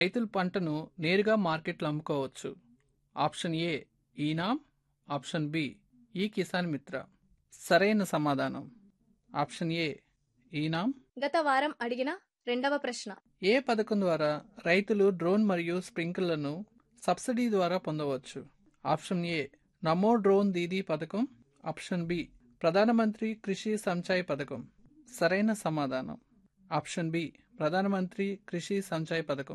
రైతులు పంటను నేరుగా మార్కెట్లో అమ్ముకోవచ్చు option A eNAM option B e Kisan మిత్ర సరైన సమాధానం ఆప్షన్ ఏ ఈనాం గత వారం అడిగిన రెండవ ప్రశ్న ఏ పథకం ద్వారా రైతులు డ్రోన్ మరియు స్ప్రింక్లర్లను సబ్సిడీ ద్వారా పొందవచ్చు ఆప్షన్ ఏ నమో డ్రోన్ దీదీ పథకం ఆప్షన్ బి ప్రధానమంత్రి కృషి సంచాయ్ పథకం సరైన సమాధానం ఆప్షన్ బి ప్రధానమంత్రి కృషి సంచాయ్ పథకం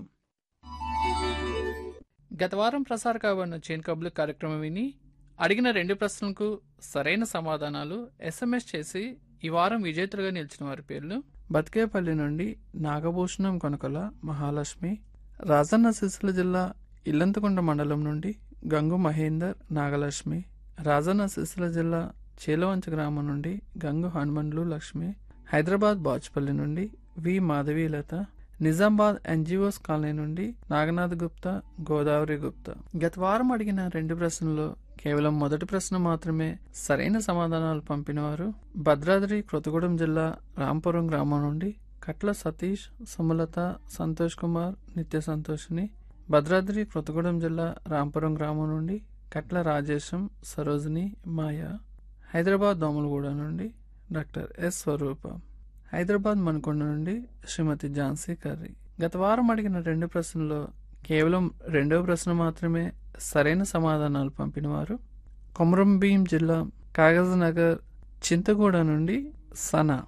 గత వారం ప్రసార కాబడిన చేన్ కబులు కార్యక్రమం విని అడిగిన రెండు ప్రశ్నలకు సరైన సమాధానాలు ఎస్ఎంఎస్ చేసి ఈ వారం విజేతలుగా నిలిచిన వారి పేర్లు బతికేపల్లి నుండి నాగభూషణం కొనకల మహాలక్ష్మి రాజన్న సిరిసిల్ల జిల్లా ఇల్లంతకుంట మండలం నుండి గంగు మహేందర్ నాగలక్ష్మి రాజన్న సిరిసిల్ల జిల్లా చేలవంచ గ్రామం నుండి గంగు హనుమండ్లు లక్ష్మి హైదరాబాద్ బాచ్పల్లి నుండి V Madhavilatha Nizamabad NGOs colony నుండి నాగనాథ్ గుప్తా గోదావరి గుప్తా గత వారం అడిగిన రెండు ప్రశ్నల్లో కేవలం మొదటి ప్రశ్న మాత్రమే సరైన సమాధానాలు పంపినవారు భద్రాద్రి కొత్తగూడెం జిల్లా రాంపురం గ్రామం నుండి కట్ల సతీష్ సుమలత సంతోష్ కుమార్ నిత్య సంతోషిని భద్రాద్రి కొత్తగూడెం జిల్లా రాంపురం గ్రామం నుండి కట్ల రాజేశం సరోజిని మాయ హైదరాబాద్ దోమలగూడ నుండి డాక్టర్ ఎస్ స్వరూప హైదరాబాద్ మణికొండ నుండి శ్రీమతి ఝాన్సీ కర్రీ గత వారం అడిగిన రెండు ప్రశ్నల్లో కేవలం రెండవ ప్రశ్న మాత్రమే సరైన సమాధానాలు పంపినవారు కొమరం భీం జిల్లా కాగజ్ నగర్ చింతగూడ నుండి సనా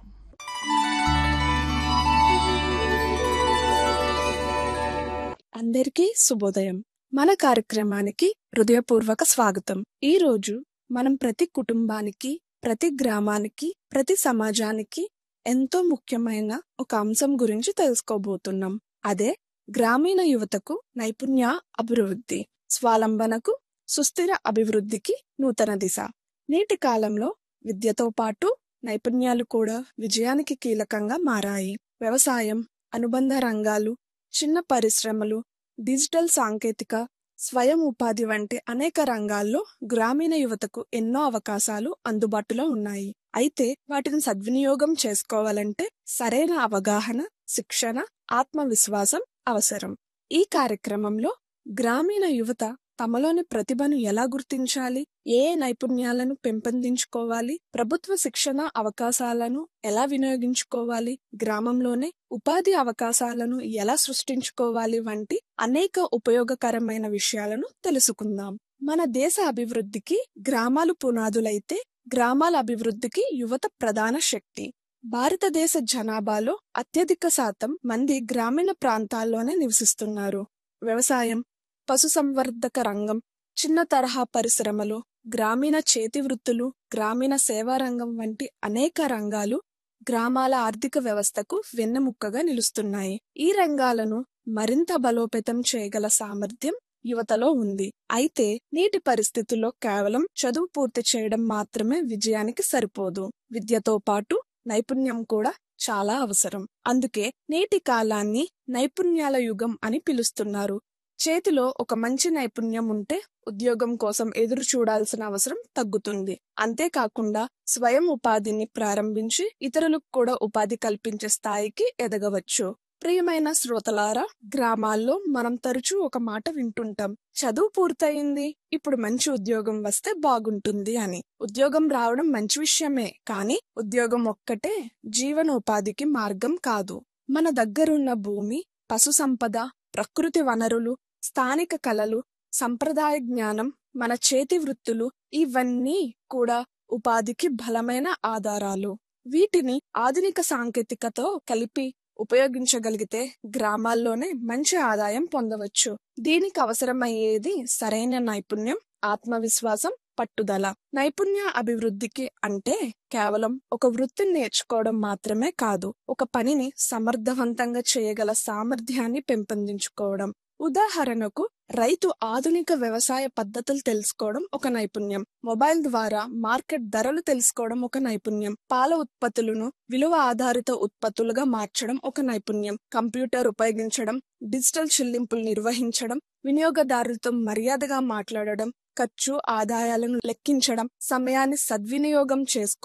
అందరికీ శుభోదయం మన కార్యక్రమానికి హృదయపూర్వక స్వాగతం ఈ రోజు మనం ప్రతి కుటుంబానికి ప్రతి గ్రామానికి ప్రతి సమాజానికి ఎంతో ముఖ్యమైన ఒక అంశం గురించి తెలుసుకోబోతున్నాం అదే గ్రామీణ యువతకు నైపుణ్య అభివృద్ధి స్వాలంబనకు సుస్థిర అభివృద్ధికి నూతన దిశ నేటి కాలంలో విద్యతో పాటు నైపుణ్యాలు కూడా విజయానికి కీలకంగా మారాయి వ్యవసాయం అనుబంధ రంగాలు చిన్న పరిశ్రమలు డిజిటల్ సాంకేతిక స్వయం ఉపాధి వంటి అనేక రంగాల్లో గ్రామీణ యువతకు ఎన్నో అవకాశాలు అందుబాటులో ఉన్నాయి అయితే వాటిని సద్వినియోగం చేసుకోవాలంటే సరైన అవగాహన శిక్షణ ఆత్మవిశ్వాసం అవసరం ఈ కార్యక్రమంలో గ్రామీణ యువత తమలోని ప్రతిభను ఎలా గుర్తించాలి ఏ ఏ నైపుణ్యాలను పెంపొందించుకోవాలి ప్రభుత్వ శిక్షణ అవకాశాలను ఎలా వినియోగించుకోవాలి గ్రామంలోనే ఉపాధి అవకాశాలను ఎలా సృష్టించుకోవాలి వంటి అనేక ఉపయోగకరమైన విషయాలను తెలుసుకుందాం మన దేశ అభివృద్ధికి గ్రామాలు పునాదులైతే గ్రామాల అభివృద్ధికి యువత ప్రధాన శక్తి భారతదేశ జనాభాలో అత్యధిక శాతం మంది గ్రామీణ ప్రాంతాల్లోనే నివసిస్తున్నారు వ్యవసాయం పశుసంవర్ధక రంగం చిన్న తరహా పరిశ్రమలు గ్రామీణ చేతి వృత్తులు గ్రామీణ సేవా రంగం వంటి అనేక రంగాలు గ్రామాల ఆర్థిక వ్యవస్థకు వెన్నెముక్కగా నిలుస్తున్నాయి ఈ రంగాలను మరింత బలోపేతం చేయగల సామర్థ్యం యువతలో ఉంది అయితే నేటి పరిస్థితుల్లో కేవలం చదువు పూర్తి చేయడం మాత్రమే విజయానికి సరిపోదు విద్యతో పాటు నైపుణ్యం కూడా చాలా అవసరం అందుకే నేటి కాలాన్ని నైపుణ్యాల యుగం అని పిలుస్తున్నారు చేతిలో ఒక మంచి నైపుణ్యం ఉంటే ఉద్యోగం కోసం ఎదురు చూడాల్సిన అవసరం తగ్గుతుంది అంతేకాకుండా స్వయం ఉపాధిని ప్రారంభించి ఇతరులకు కూడా ఉపాధి కల్పించే స్థాయికి ఎదగవచ్చు ప్రియమైన శ్రోతలారా గ్రామాల్లో మనం తరచూ ఒక మాట వింటుంటాం చదువు పూర్తయింది ఇప్పుడు మంచి ఉద్యోగం వస్తే బాగుంటుంది అని ఉద్యోగం రావడం మంచి విషయమే కానీ ఉద్యోగం ఒక్కటే జీవనోపాధికి మార్గం కాదు మన దగ్గరున్న భూమి పశు సంపద ప్రకృతి వనరులు స్థానిక కళలు సంప్రదాయ జ్ఞానం మన చేతి వృత్తులు ఇవన్నీ కూడా ఉపాధికి బలమైన ఆధారాలు వీటిని ఆధునిక సాంకేతికతో కలిపి ఉపయోగించగలిగితే గ్రామాల్లోనే మంచి ఆదాయం పొందవచ్చు దీనికి అవసరమయ్యేది సరైన నైపుణ్యం ఆత్మవిశ్వాసం పట్టుదల నైపుణ్య అభివృద్ధికి అంటే కేవలం ఒక వృత్తిని నేర్చుకోవడం మాత్రమే కాదు ఒక పనిని సమర్థవంతంగా చేయగల సామర్థ్యాన్ని పెంపొందించుకోవడం ఉదాహరణకు రైతు ఆధునిక వ్యవసాయ పద్ధతులు తెలుసుకోవడం ఒక నైపుణ్యం మొబైల్ ద్వారా మార్కెట్ ధరలు తెలుసుకోవడం ఒక నైపుణ్యం పాల ఉత్పత్తులను విలువ ఆధారిత ఉత్పత్తులుగా మార్చడం ఒక నైపుణ్యం కంప్యూటర్ ఉపయోగించడం డిజిటల్ చెల్లింపులు నిర్వహించడం వినియోగదారులతో మర్యాదగా మాట్లాడడం ఖర్చు ఆదాయాలను లెక్కించడం సమయాన్ని సద్వినియోగం చేసుకోవడం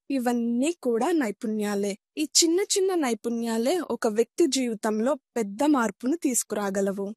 ఇవన్నీ కూడా నైపుణ్యాలే ఈ చిన్న చిన్న నైపుణ్యాలే ఒక వ్యక్తి జీవితంలో పెద్ద మార్పును తీసుకురాగలవు